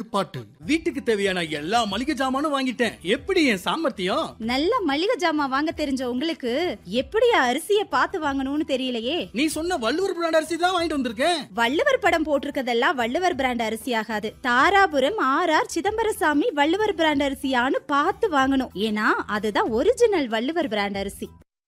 பாட்டு வீட்டுக்கு தேவையான எல்லா மளிகை ஜாமானும் வாங்கிட்டேன் எப்படி என் சாமர்த்தியம் நல்ல மளிகை ஜாமான் வாங்க தெரிஞ்ச உங்களுக்கு எப்படியா அரிசிய பார்த்து வாங்கணும்னு தெரியலையே நீ சொன்ன வள்ளுவர் பிராண்ட் அரிசி தான் வாங்கிட்டு வந்திருக்கேன் வள்ளுவர் படம் போட்டிருக்கதெல்லாம் வள்ளுவர் பிராண்ட் அரிசி ஆகாது Tharapuram R R Chidambarasamy Valluvar brand அரிசியான்னு பார்த்து வாங்கணும் ஏன்னா அதுதான் ஒரிஜினல் வள்ளுவர் பிராண்ட் அரிசி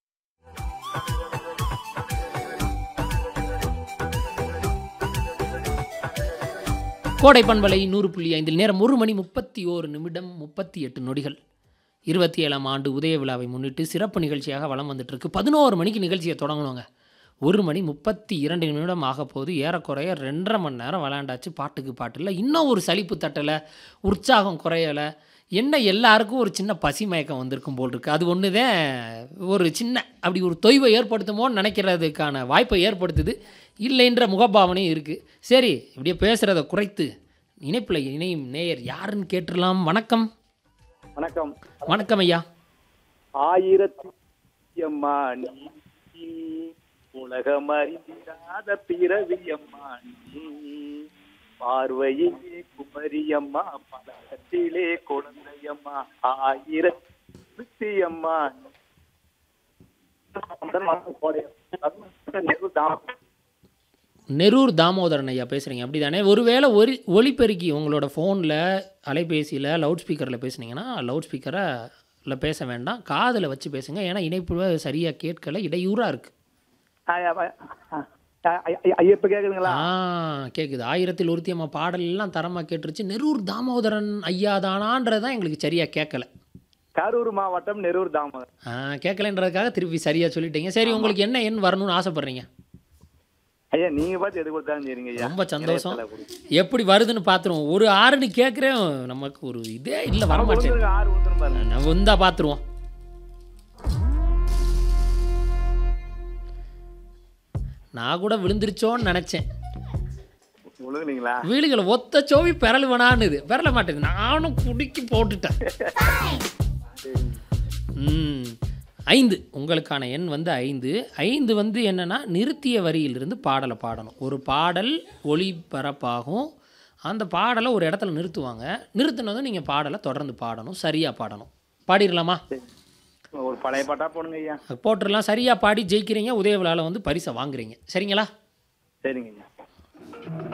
கோடை பண்பலை நூறு புள்ளி ஐந்தில் நேரம் ஒரு மணி முப்பத்தி ஓரு நிமிடம் முப்பத்தி எட்டு நொடிகள் இருபத்தி ஏழாம் ஆண்டு உதய விழாவை முன்னிட்டு சிறப்பு நிகழ்ச்சியாக வலம் வந்துட்டு இருக்கு பதினோரு மணிக்கு நிகழ்ச்சியை தொடங்கணுங்க ஒரு மணி முப்பத்தி இரண்டு நிமிடம் ஆக போது ஏறக்குறைய ரெண்டரை மணி நேரம் விளையாண்டாச்சு பாட்டுக்கு பாட்டு இல்லை இன்னும் ஒரு சலிப்பு தட்டலை உற்சாகம் குறையலை என்ன எல்லாருக்கும் ஒரு சின்ன பசி மயக்கம் வந்திருக்கும் போல் இருக்கு அது ஒன்று தான் ஒரு சின்ன அப்படி ஒரு தொய்வை ஏற்படுத்துமோன்னு நினைக்கிறதுக்கான வாய்ப்பை ஏற்படுத்துது இல்லைன்ற முகபாவனையும் இருக்குது சரி இப்படியே பேசுகிறத குறைத்து இணைப்பில் இணையும் நேயர் யாருன்னு கேட்டுடலாம் வணக்கம் வணக்கம் வணக்கம் ஐயா ஆயிரத்தி அம்மா நீ உலகம் அறிந்திடாத பிறவியம்மா நீ பார்வையிலே குமரியம்மா பழக்கத்திலே குழந்தையம்மா ஆயிரத்தி அம்மா நெரூர் தாமோதரன் ஐயா பேசுகிறீங்க அப்படி தானே ஒருவேளை ஒலி ஒலிபெருக்கி உங்களோட ஃபோனில் அலைபேசியில் லவுட் ஸ்பீக்கரில் பேசுனீங்கன்னா லவுட் ஸ்பீக்கரில் பேச வேண்டாம் காதில் வச்சு பேசுங்க ஏன்னா இணைப்பு சரியாக கேட்கல இடையூறாக இருக்குது ஐயப்ப கேக்குதுங்களா ஆ கேட்குது ஆயிரத்தில் ஒருத்தி அம்மா பாடல் எல்லாம் தரமாக கேட்டுருச்சு நெரூர் தாமோதரன் ஐயா தானான்றது தான் எங்களுக்கு சரியாக கேட்கல கரூர் மாவட்டம் நெரூர் தாமதம் ஆ கேட்கலன்றதுக்காக திருப்பி சரியாக சொல்லிட்டீங்க சரி உங்களுக்கு என்ன எண் வரணும்னு ஆசைப்பட்றீங்க ஐயா நீங்க பார்த்து எது கொடுத்தாலும் சரிங்க ஐயா ரொம்ப சந்தோஷம் இறைவன் கொடுங்க. எப்படி வருதுன்னு பார்த்துருவோம் ஒரு ஆறுன்னு கேட்குறேன் நமக்கு ஒரு இதே இல்லை வரமாட்டேன் கொடுத்துருங்க, ஆறு கொடுத்துரும் பாருங்க நம்ம வந்தா பார்த்துருவோம் நான் கூட விழுந்துருச்சோன்னு நினச்சேன் விழுங்குனீங்களா வீடுகளை ஒத்த சோவி பெறலுவனான்னுது பெறல மாட்டேது நானும் குடிக்கி போட்டுட்டேன் ம் ஐந்து உங்களுக்கான எண் வந்து ஐந்து ஐந்து வந்து என்னன்னா நிறுத்திய வரியிலிருந்து பாடலை பாடணும் ஒரு பாடல் ஒளிபரப்பாகும் அந்த பாடலை ஒரு இடத்துல நிறுத்துவாங்க நிறுத்தினதும் நீங்கள் பாடலை தொடர்ந்து பாடணும் சரியாக பாடணும் பாடிடலாமா ஒரு பழைய பாட்டா போடுங்க ஐயா போட்டுடலாம் சரியாக பாடி ஜெயிக்கிறீங்க உதய விழாவில் வந்து பரிசை வாங்குறீங்க சரிங்களா சரிங்க ஐயா